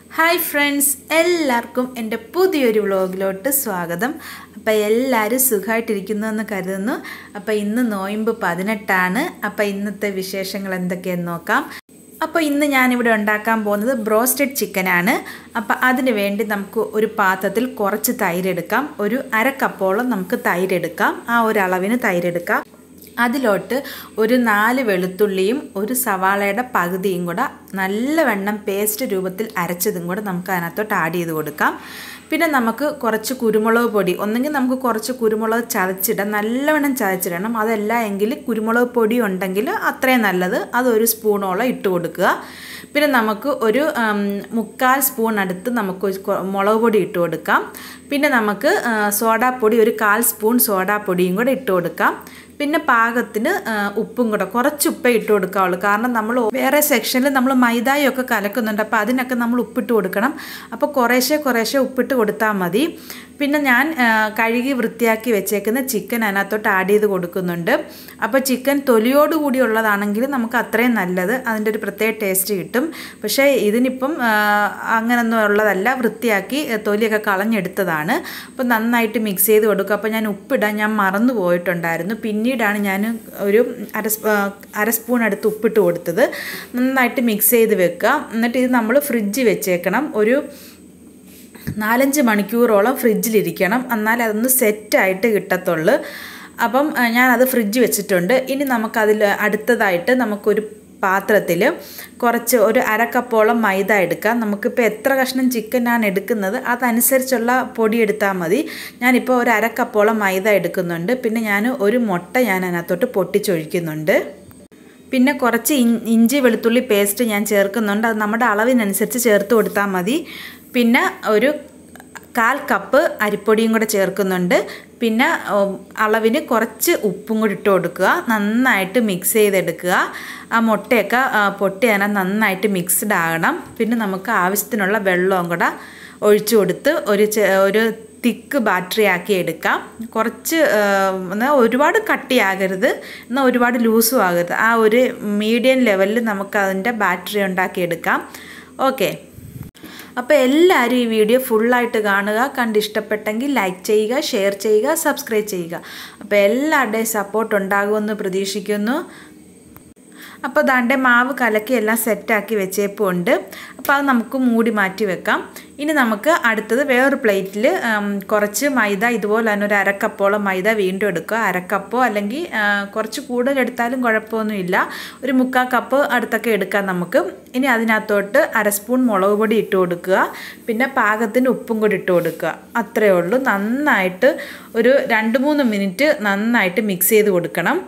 hi friends എല്ലാവർക്കും എൻ്റെ പുതിയൊരു വ്ളോഗിലോട്ട് സ്വാഗതം അപ്പോൾ എല്ലാവരും സുഖമായിട്ടിരിക്കുന്നു എന്ന് കരുതുന്നു അപ്പോൾ ഇന്ന് നോയമ്പ് പതിനെട്ടാണ് അപ്പോൾ ഇന്നത്തെ വിശേഷങ്ങൾ എന്തൊക്കെയെന്ന് നോക്കാം അപ്പോൾ ഇന്ന് ഞാനിവിടെ ഉണ്ടാക്കാൻ പോകുന്നത് ബ്രോസ്റ്റഡ് ചിക്കനാണ് അപ്പോൾ അതിന് വേണ്ടി നമുക്ക് ഒരു പാത്രത്തിൽ കുറച്ച് തൈരെടുക്കാം ഒരു അര കപ്പോളം നമുക്ക് തൈരെടുക്കാം ആ ഒരു അളവിന് തൈരെടുക്കാം അതിലോട്ട് ഒരു നാല് വെളുത്തുള്ളിയും ഒരു സവാളയുടെ പകുതിയും കൂടെ നല്ലവണ്ണം പേസ്റ്റ് രൂപത്തിൽ അരച്ചതും കൂടെ നമുക്ക് അതിനകത്തോട്ട് ആഡ് ചെയ്ത് കൊടുക്കാം പിന്നെ നമുക്ക് കുറച്ച് കുരുമുളക് പൊടി ഒന്നെങ്കിൽ നമുക്ക് കുറച്ച് കുരുമുളക് ചതച്ചിടാം നല്ലവണ്ണം ചതച്ചിടണം അതല്ല എങ്കിൽ കുരുമുളക് പൊടി ഉണ്ടെങ്കിൽ അത്രയും നല്ലത് അതൊരു സ്പൂണോളം ഇട്ട് കൊടുക്കുക പിന്നെ നമുക്ക് ഒരു മുക്കാൽ സ്പൂൺ അടുത്ത് നമുക്ക് മുളക് പൊടി ഇട്ട് കൊടുക്കാം പിന്നെ നമുക്ക് സോഡാപ്പൊടി ഒരു കാൽ സ്പൂൺ സോഡാപ്പൊടിയും കൂടെ ഇട്ട് കൊടുക്കാം പിന്നെ പാകത്തിന് ഉപ്പും കൂടെ കുറച്ച് ഉപ്പേ ഇട്ട് കൊടുക്കാവുള്ളൂ കാരണം നമ്മൾ വേറെ സെക്ഷനിൽ നമ്മൾ മൈദായൊക്കെ കലക്കുന്നുണ്ട് അപ്പോൾ അതിനൊക്കെ നമ്മൾ ഉപ്പിട്ട് കൊടുക്കണം അപ്പോൾ കുറേശ്ശെ കുറേശ്ശെ ഉപ്പിട്ട് കൊടുത്താൽ മതി പിന്നെ ഞാൻ കഴുകി വൃത്തിയാക്കി വെച്ചേക്കുന്ന ചിക്കൻ അതിനകത്തോട്ട് ആഡ് ചെയ്ത് കൊടുക്കുന്നുണ്ട് അപ്പോൾ ചിക്കൻ തൊലിയോടുകൂടി ഉള്ളതാണെങ്കിൽ നമുക്ക് അത്രയും നല്ലത് അതിൻ്റെ ഒരു പ്രത്യേക ടേസ്റ്റ് കിട്ടും പക്ഷേ ഇതിനിപ്പം അങ്ങനൊന്നും ഉള്ളതല്ല വൃത്തിയാക്കി തൊലിയൊക്കെ കളഞ്ഞെടുത്തതാണ് അപ്പോൾ നന്നായിട്ട് മിക്സ് ചെയ്ത് കൊടുക്കുക അപ്പോൾ ഞാൻ ഉപ്പിടാൻ ഞാൻ മറന്നു പോയിട്ടുണ്ടായിരുന്നു പിന്നീടാണ് ഞാൻ ഒരു അര അര സ്പൂൺ അടുത്ത് ഉപ്പിട്ട് കൊടുത്തത് നന്നായിട്ട് മിക്സ് ചെയ്ത് വെക്കുക എന്നിട്ട് ഇത് നമ്മൾ ഫ്രിഡ്ജിൽ വെച്ചേക്കണം ഒരു നാലഞ്ച് മണിക്കൂറോളം ഫ്രിഡ്ജിലിരിക്കണം എന്നാൽ അതൊന്ന് സെറ്റായിട്ട് കിട്ടത്തുള്ളൂ അപ്പം ഞാനത് ഫ്രിഡ്ജ് വെച്ചിട്ടുണ്ട് ഇനി നമുക്കതിൽ അടുത്തതായിട്ട് നമുക്കൊരു പാത്രത്തിൽ കുറച്ച് ഒരു അരക്കപ്പോളം മൈദ എടുക്കാം നമുക്കിപ്പോൾ എത്ര കഷ്ണം ചിക്കനാണ് എടുക്കുന്നത് അതനുസരിച്ചുള്ള പൊടി എടുത്താൽ മതി ഞാനിപ്പോൾ ഒരു അരക്കപ്പോളം മൈദ എടുക്കുന്നുണ്ട് പിന്നെ ഞാൻ ഒരു മുട്ട ഞാൻ അതിനകത്തോട്ട് പൊട്ടിച്ചൊഴിക്കുന്നുണ്ട് പിന്നെ കുറച്ച് ഇഞ്ചി വെളുത്തുള്ളി പേസ്റ്റ് ഞാൻ ചേർക്കുന്നുണ്ട് അത് നമ്മുടെ അളവിനനുസരിച്ച് ചേർത്ത് കൊടുത്താൽ മതി പിന്നെ ഒരു കാൽ കപ്പ് അരിപ്പൊടിയും കൂടെ ചേർക്കുന്നുണ്ട് പിന്നെ അളവിന് കുറച്ച് ഉപ്പും കൂടി ഇട്ട് കൊടുക്കുക നന്നായിട്ട് മിക്സ് ചെയ്തെടുക്കുക ആ മുട്ടയൊക്കെ പൊട്ടി അതിനെ നന്നായിട്ട് മിക്സ്ഡ് ആകണം പിന്നെ നമുക്ക് ആവശ്യത്തിനുള്ള വെള്ളവും കൂടെ ഒഴിച്ചു കൊടുത്ത് ഒരു ഒരു തിക്ക് ബാറ്ററി ആക്കി എടുക്കാം കുറച്ച് എന്നാൽ ഒരുപാട് കട്ടിയാകരുത് എന്നാൽ ഒരുപാട് ലൂസും ആകരുത് ആ ഒരു മീഡിയം ലെവലിൽ നമുക്ക് അതിൻ്റെ ബാറ്ററി ഉണ്ടാക്കിയെടുക്കാം ഓക്കെ അപ്പോൾ എല്ലാവരും ഈ വീഡിയോ ഫുള്ളായിട്ട് കാണുക കണ്ട് ഇഷ്ടപ്പെട്ടെങ്കിൽ ലൈക്ക് ചെയ്യുക ഷെയർ ചെയ്യുക സബ്സ്ക്രൈബ് ചെയ്യുക അപ്പോൾ എല്ലാവരുടെയും സപ്പോർട്ട് ഉണ്ടാകുമെന്ന് പ്രതീക്ഷിക്കുന്നു അപ്പോൾ ദാണ്ടെ മാവ് കലക്കി എല്ലാം സെറ്റാക്കി വെച്ചേപ്പോൾ ഉണ്ട് അപ്പോൾ അത് നമുക്ക് മൂടി മാറ്റി വെക്കാം ഇനി നമുക്ക് അടുത്തത് വേറൊരു പ്ലേറ്റിൽ കുറച്ച് മൈദ ഇതുപോലെ തന്നെ ഒരു അരക്കപ്പോളം മൈദ വീണ്ടും എടുക്കുക അരക്കപ്പോ അല്ലെങ്കിൽ കുറച്ച് കൂടുതൽ എടുത്താലും കുഴപ്പമൊന്നുമില്ല ഒരു മുക്കാൽ കപ്പ് അടുത്തൊക്കെ എടുക്കാം നമുക്ക് ഇനി അതിനകത്തോട്ട് അര സ്പൂൺ മുളക് പൊടി ഇട്ട് കൊടുക്കുക പിന്നെ പാകത്തിന് ഉപ്പും കൂടി ഇട്ട് കൊടുക്കുക അത്രയേ ഉള്ളൂ നന്നായിട്ട് ഒരു രണ്ട് മൂന്ന് മിനിറ്റ് നന്നായിട്ട് മിക്സ് ചെയ്ത് കൊടുക്കണം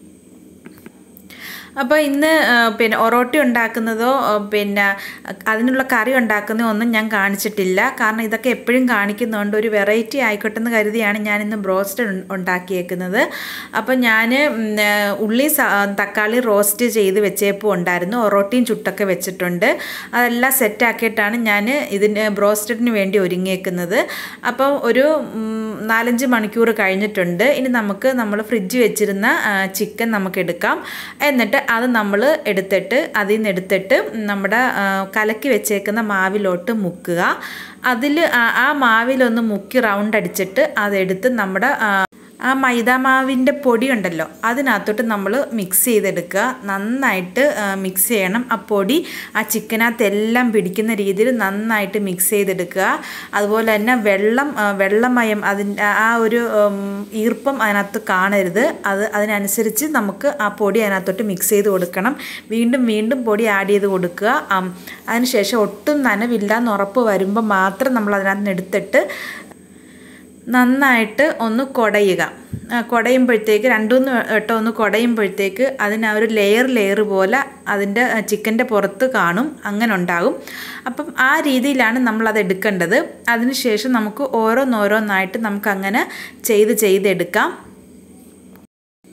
അപ്പോൾ ഇന്ന് പിന്നെ ഒറോട്ടി ഉണ്ടാക്കുന്നതോ പിന്നെ അതിനുള്ള കറി ഉണ്ടാക്കുന്നതോ ഒന്നും ഞാൻ കാണിച്ചിട്ടില്ല കാരണം ഇതൊക്കെ എപ്പോഴും കാണിക്കുന്നുണ്ട് ഒരു വെറൈറ്റി ആയിക്കോട്ടെ എന്ന് കരുതിയാണ് ഞാൻ ഇന്ന് ബ്രോസ്റ്റ് ഉണ്ടാക്കിയേക്കുന്നത് അപ്പോൾ ഞാൻ ഉള്ളി തക്കാളി റോസ്റ്റ് ചെയ്ത് വെച്ചപ്പോൾ ഉണ്ടായിരുന്നു ഒറോട്ടിയും ചുട്ടൊക്കെ വെച്ചിട്ടുണ്ട് അതെല്ലാം സെറ്റാക്കിയിട്ടാണ് ഞാൻ ഇതിന് ബ്രോസ്റ്റഡിന് വേണ്ടി ഒരുങ്ങിയേക്കുന്നത് അപ്പോൾ ഒരു നാലഞ്ച് മണിക്കൂർ കഴിഞ്ഞിട്ടുണ്ട് ഇനി നമുക്ക് നമ്മൾ ഫ്രിഡ്ജ് വെച്ചിരുന്ന ചിക്കൻ നമുക്ക് എടുക്കാം എന്നിട്ട് അത് നമ്മൾ എടുത്തിട്ട് അതിൽ നിന്ന് എടുത്തിട്ട് നമ്മുടെ കലക്കി വെച്ചേക്കുന്ന മാവിലോട്ട് മുക്കുക അതിൽ ആ മാവിലൊന്ന് മുക്കി റൗണ്ട് അടിച്ചിട്ട് അതെടുത്ത് നമ്മുടെ ആ മൈദാമാവിൻ്റെ പൊടി ഉണ്ടല്ലോ അതിനകത്തോട്ട് നമ്മൾ മിക്സ് ചെയ്തെടുക്കുക നന്നായിട്ട് മിക്സ് ചെയ്യണം ആ പൊടി ആ ചിക്കനകത്ത് എല്ലാം പിടിക്കുന്ന രീതിയിൽ നന്നായിട്ട് മിക്സ് ചെയ്തെടുക്കുക അതുപോലെ തന്നെ വെള്ളം വെള്ളമയം അതിൻ്റെ ആ ഒരു ഈർപ്പം അതിനകത്ത് കാണരുത് അത് അതിനനുസരിച്ച് നമുക്ക് ആ പൊടി അതിനകത്തോട്ട് മിക്സ് ചെയ്ത് കൊടുക്കണം വീണ്ടും വീണ്ടും പൊടി ആഡ് ചെയ്ത് കൊടുക്കുക അതിനുശേഷം ഒട്ടും നനവില്ല എന്ന് ഉറപ്പ് വരുമ്പോൾ മാത്രം നമ്മൾ അതിനകത്ത് നിന്ന് എടുത്തിട്ട് നന്നായിട്ട് ഒന്ന് കുടയുക കുടയുമ്പോഴത്തേക്ക് രണ്ടുമൂന്ന് വട്ടം ഒന്ന് കുടയുമ്പോഴത്തേക്ക് അതിന് ഒരു ലെയർ ലെയർ പോലെ അതിൻ്റെ ചിക്കൻ്റെ പുറത്ത് കാണും അങ്ങനെ ഉണ്ടാകും അപ്പം ആ രീതിയിലാണ് നമ്മളത് എടുക്കേണ്ടത് അതിനുശേഷം നമുക്ക് ഓരോന്നോരോന്നായിട്ട് നമുക്കങ്ങനെ ചെയ്ത് ചെയ്തെടുക്കാം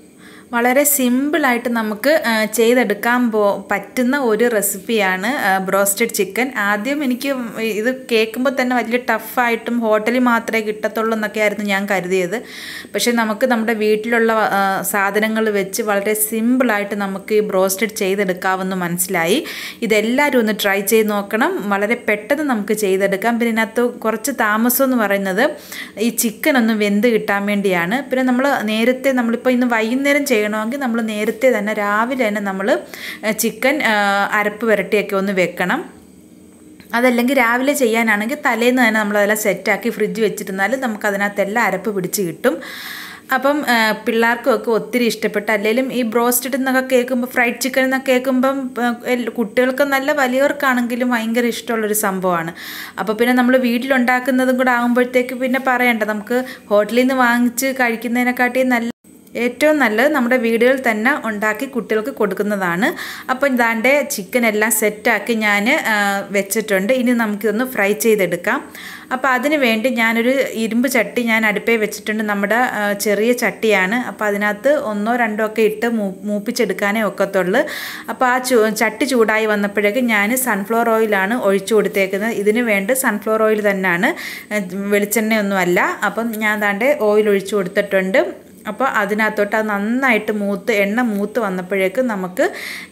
വളരെ സിമ്പിളായിട്ട് നമുക്ക് ആ, ചെയ്തെടുക്കാൻ പോ പറ്റുന്ന ഒരു റെസിപ്പിയാണ് ബ്രോസ്റ്റഡ് ചിക്കൻ ആദ്യം എനിക്ക് ഇത് കേൾക്കുമ്പോൾ തന്നെ വലിയ ടഫായിട്ടും ഹോട്ടലിൽ മാത്രമേ കിട്ടത്തുള്ളൂ എന്നൊക്കെ ആയിരുന്നു ഞാൻ കരുതിയത് പക്ഷേ നമുക്ക് നമ്മുടെ വീട്ടിലുള്ള സാധനങ്ങൾ വെച്ച് വളരെ സിമ്പിളായിട്ട് നമുക്ക് ഈ ബ്രോസ്റ്റഡ് ചെയ്തെടുക്കാമെന്ന് മനസ്സിലായി ഇതെല്ലാവരും ഒന്ന് ട്രൈ ചെയ്ത് നോക്കണം വളരെ പെട്ടെന്ന് നമുക്ക് ചെയ്തെടുക്കാം പിന്നെ ഇതിനകത്ത് കുറച്ച് താമസം എന്ന് പറയുന്നത് ഈ ചിക്കൻ ഒന്ന് വെന്ത് കിട്ടാൻ വേണ്ടിയാണ് പിന്നെ നമ്മൾ നേരത്തെ നമ്മളിപ്പോൾ ഇന്ന് വൈകുന്നേരം ചെയ്യണമെങ്കിൽ നമ്മൾ നേരത്തെ തന്നെ രാവിലെ തന്നെ നമ്മൾ ചിക്കൻ അരപ്പ് പുരട്ടിയൊക്കെ ഒന്ന് വെക്കണം അതല്ലെങ്കിൽ രാവിലെ ചെയ്യാനാണെങ്കിൽ തലേന്ന് തന്നെ നമ്മളതെല്ലാം സെറ്റാക്കി ഫ്രിഡ്ജ് വെച്ചിരുന്നാൽ നമുക്ക് അതിനകത്തെല്ലാം അരപ്പ് പിടിച്ച് കിട്ടും അപ്പം ആ, പിള്ളേർക്കും ഒക്കെ ഒത്തിരി ഇഷ്ടപ്പെട്ടു അല്ലെങ്കിലും ഈ ബ്രോസ്റ്റഡ് എന്നൊക്കെ കേൾക്കുമ്പോൾ ഫ്രൈഡ് ചിക്കൻ എന്നൊക്കെ കേൾക്കുമ്പം ആ, എൽ- കുട്ടികൾക്ക് നല്ല വലിയവർക്കാണെങ്കിലും ഭയങ്കര ഇഷ്ടമുള്ളൊരു സംഭവമാണ് അപ്പോൾ പിന്നെ നമ്മൾ വീട്ടിലുണ്ടാക്കുന്നതും കൂടെ ആകുമ്പോഴത്തേക്ക് പിന്നെ പറയണ്ട നമുക്ക് ഹോട്ടലിൽ നിന്ന് വാങ്ങിച്ച് കഴിക്കുന്നതിനെക്കാട്ടി നല്ല ഏറ്റവും നല്ലത് നമ്മുടെ വീടുകളിൽ തന്നെ ഉണ്ടാക്കി കുട്ടികൾക്ക് കൊടുക്കുന്നതാണ് അപ്പോൾ ഇതാണ്ട് ചിക്കൻ എല്ലാം സെറ്റാക്കി ഞാൻ വെച്ചിട്ടുണ്ട് ഇനി നമുക്കിതൊന്ന് ഫ്രൈ ചെയ്തെടുക്കാം അപ്പോൾ അതിന് വേണ്ടി ഞാനൊരു ഇരുമ്പ് ചട്ടി ഞാൻ അടുപ്പേ വെച്ചിട്ടുണ്ട് നമ്മുടെ ആ, ചെറിയ ചട്ടിയാണ് അപ്പോൾ അതിനകത്ത് ഒന്നോ രണ്ടോ ഒക്കെ ഇട്ട് മൂ മൂപ്പിച്ചെടുക്കാനേ ഒക്കത്തുള്ളൂ അപ്പോൾ ആ ചൂ ചട്ടി ചൂടായി വന്നപ്പോഴേക്കും ഞാൻ സൺഫ്ലവർ ഓയിലാണ് ഒഴിച്ചു കൊടുത്തേക്കുന്നത് ഇതിന് വേണ്ടി സൺഫ്ലവർ ഓയിൽ തന്നെയാണ് വെളിച്ചെണ്ണയൊന്നുമല്ല അപ്പം ഞാൻ താണ്ട് ഓയിൽ ഒഴിച്ചു കൊടുത്തിട്ടുണ്ട് അപ്പോൾ അതിനകത്തോട്ട് അത് നന്നായിട്ട് മൂത്ത് എണ്ണ മൂത്ത് വന്നപ്പോഴേക്കും നമുക്ക്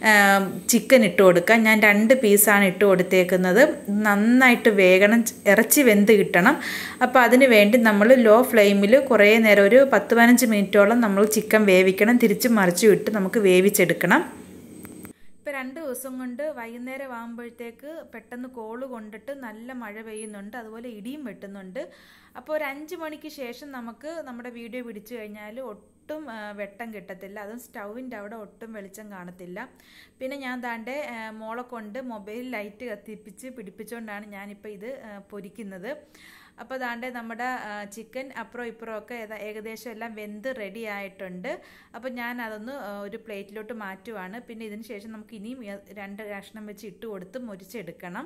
ചിക്കൻ ഇട്ട് കൊടുക്കാം ഞാൻ രണ്ട് പീസാണ് ഇട്ട് കൊടുത്തേക്കുന്നത് നന്നായിട്ട് വേഗണം ഇറച്ചി വെന്ത് കിട്ടണം അപ്പോൾ അതിന് വേണ്ടി നമ്മൾ ലോ ഫ്ലെയിമിൽ കുറേ നേരം ഒരു പത്ത് പതിനഞ്ച് മിനിറ്റോളം നമ്മൾ ചിക്കൻ വേവിക്കണം തിരിച്ച് മറിച്ചു വിട്ട് നമുക്ക് വേവിച്ചെടുക്കണം ഇപ്പം രണ്ട് ദിവസം കൊണ്ട് വൈകുന്നേരം ആകുമ്പോഴത്തേക്ക് പെട്ടെന്ന് കോള് കൊണ്ടിട്ട് നല്ല മഴ പെയ്യുന്നുണ്ട് അതുപോലെ ഇടിയും വെട്ടുന്നുണ്ട് അപ്പോൾ ഒരു അഞ്ച് മണിക്ക് ശേഷം നമുക്ക് നമ്മുടെ വീഡിയോ പിടിച്ചു കഴിഞ്ഞാൽ ഒട്ടും ആ, വെട്ടം കിട്ടത്തില്ല അതും സ്റ്റൗവിൻ്റെ അവിടെ ഒട്ടും വെളിച്ചം കാണത്തില്ല പിന്നെ ഞാൻ താണ്ടെ ആ, മോളെ കൊണ്ട് മൊബൈൽ ലൈറ്റ് കത്തിപ്പിച്ച് പിടിപ്പിച്ചുകൊണ്ടാണ് ഞാനിപ്പോൾ ഇത് ആ, പൊരിക്കുന്നത് അപ്പോൾ ദാണ്ടെ നമ്മുടെ ആ, ചിക്കൻ അപ്പുറം ഇപ്പുറം ഒക്കെ ഏതാ- ഏകദേശം എല്ലാം വെന്ത് റെഡി ആയിട്ടുണ്ട് അപ്പോൾ ഞാൻ അതൊന്ന് ആ, ഒരു പ്ലേറ്റിലോട്ട് മാറ്റുവാണ് പിന്നെ ഇതിന് ശേഷം നമുക്ക് ഇനിയും ഈ രണ്ട് കഷ്ണം വെച്ച് ഇട്ട് കൊടുത്ത് മുരിച്ചെടുക്കണം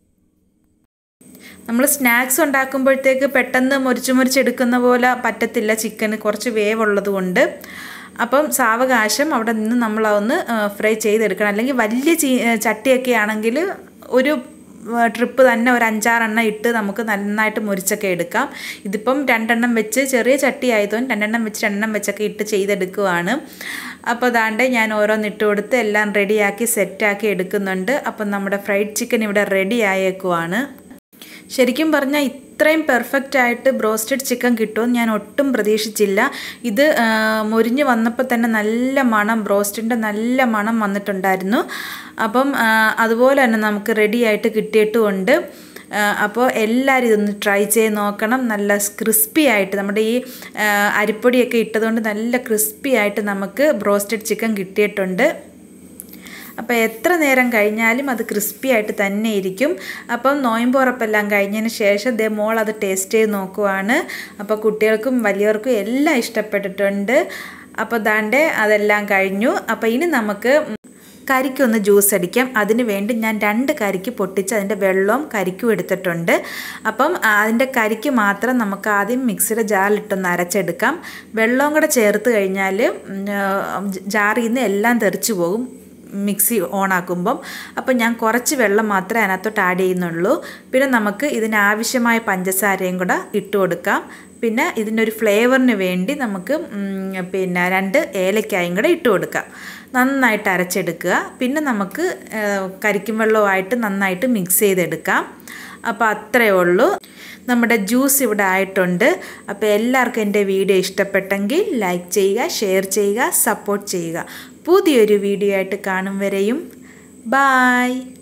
നമ്മൾ സ്നാക്സ് ഉണ്ടാക്കുമ്പോഴത്തേക്ക് പെട്ടെന്ന് മുരിച്ച് മുരിച്ചെടുക്കുന്ന പോലെ പറ്റത്തില്ല ചിക്കന് കുറച്ച് വേവുള്ളത് കൊണ്ട് അപ്പം സാവകാശം അവിടെ നിന്ന് നമ്മൾ അതൊന്ന് ഫ്രൈ ചെയ്തെടുക്കണം അല്ലെങ്കിൽ വലിയ ചീ ചട്ടിയൊക്കെ ആണെങ്കിൽ ഒരു ട്രിപ്പ് തന്നെ ഒരു അഞ്ചാറെണ്ണം ഇട്ട് നമുക്ക് നന്നായിട്ട് മുരിച്ചൊക്കെ എടുക്കാം ഇതിപ്പം രണ്ടെണ്ണം വെച്ച് ചെറിയ ചട്ടി ആയതുകൊണ്ട് രണ്ടെണ്ണം വെച്ച് രണ്ടെണ്ണം വെച്ചൊക്കെ ഇട്ട് ചെയ്തെടുക്കുവാണ് അപ്പോൾ അതാണ്ട് ഞാൻ ഓരോന്ന് ഇട്ട് കൊടുത്ത് എല്ലാം റെഡിയാക്കി സെറ്റാക്കി എടുക്കുന്നുണ്ട് അപ്പം നമ്മുടെ ഫ്രൈഡ് ചിക്കൻ ഇവിടെ റെഡി ആയേക്കുവാണ് ശരിക്കും പറഞ്ഞാൽ ഇത്രയും പെർഫെക്റ്റ് ആയിട്ട് ബ്രോസ്റ്റഡ് ചിക്കൻ കിട്ടുമെന്ന് ഞാൻ ഒട്ടും പ്രതീക്ഷിച്ചില്ല ഇത് ആ, മൊരിഞ്ഞ് വന്നപ്പോൾ തന്നെ നല്ല മണം ബ്രോസ്റ്റിൻ്റെ നല്ല മണം വന്നിട്ടുണ്ടായിരുന്നു അപ്പം ആ, അതുപോലെ തന്നെ നമുക്ക് റെഡി ആയിട്ട് കിട്ടിയിട്ടുമുണ്ട് ആ, അപ്പോൾ എല്ലാവരും ഇതൊന്ന് ട്രൈ ചെയ്ത് നോക്കണം നല്ല ക്രിസ്പി ആയിട്ട് നമ്മുടെ ഈ ആ, അരിപ്പൊടിയൊക്കെ ഇട്ടതുകൊണ്ട് നല്ല ക്രിസ്പി ആയിട്ട് നമുക്ക് ബ്രോസ്റ്റഡ് ചിക്കൻ കിട്ടിയിട്ടുണ്ട് അപ്പോൾ എത്ര നേരം കഴിഞ്ഞാലും അത് ക്രിസ്പി ആയിട്ട് തന്നെ ഇരിക്കും അപ്പം നോയമ്പ് ഉറപ്പെല്ലാം കഴിഞ്ഞതിന് ശേഷം ദേ മോൾ അത് ടേസ്റ്റ് ചെയ്ത് നോക്കുവാണ് അപ്പോൾ കുട്ടികൾക്കും വലിയവർക്കും എല്ലാം ഇഷ്ടപ്പെട്ടിട്ടുണ്ട് അപ്പോൾ ദാണ്ടെ അതെല്ലാം കഴിഞ്ഞു അപ്പോൾ ഇനി നമുക്ക് കരിക്കൊന്ന് ജ്യൂസ് അടിക്കാം അതിന് വേണ്ടി ഞാൻ രണ്ട് കരിക്ക് പൊട്ടിച്ച് അതിൻ്റെ വെള്ളവും കരിക്കും എടുത്തിട്ടുണ്ട് അപ്പം ആ, അതിൻ്റെ കരിക്ക് മാത്രം നമുക്ക് ആദ്യം മിക്സിയുടെ ജാറിലിട്ടൊന്ന് അരച്ചെടുക്കാം വെള്ളവും കൂടെ ചേർത്ത് കഴിഞ്ഞാൽ ഉം, ആ, ജാറിൽ നിന്ന് എല്ലാം തെറിച്ചു പോകും മിക്സി ഓണാക്കുമ്പം അപ്പം ഞാൻ കുറച്ച് വെള്ളം മാത്രമേ അതിനകത്തോട്ട് ആഡ് ചെയ്യുന്നുള്ളൂ പിന്നെ നമുക്ക് ഇതിനാവശ്യമായ പഞ്ചസാരയും കൂടെ ഇട്ട് കൊടുക്കാം പിന്നെ ഇതിൻ്റെ ഒരു ഫ്ലേവറിന് വേണ്ടി നമുക്ക് ഉം, പിന്നെ രണ്ട് ഏലക്കായും കൂടെ ഇട്ട് കൊടുക്കാം നന്നായിട്ട് അരച്ചെടുക്കുക പിന്നെ നമുക്ക് ആ, കരിക്കും വെള്ളവുമായിട്ട് നന്നായിട്ട് മിക്സ് ചെയ്തെടുക്കാം അപ്പോൾ അത്രയേ ഉള്ളൂ നമ്മുടെ ജ്യൂസ് ഇവിടെ ആയിട്ടുണ്ട് അപ്പോൾ എല്ലാവർക്കും എൻ്റെ വീഡിയോ ഇഷ്ടപ്പെട്ടെങ്കിൽ ലൈക്ക് ചെയ്യുക ഷെയർ ചെയ്യുക സപ്പോർട്ട് ചെയ്യുക പുതിയൊരു വീഡിയോ ആയിട്ട് കാണും വരെയും ബായ്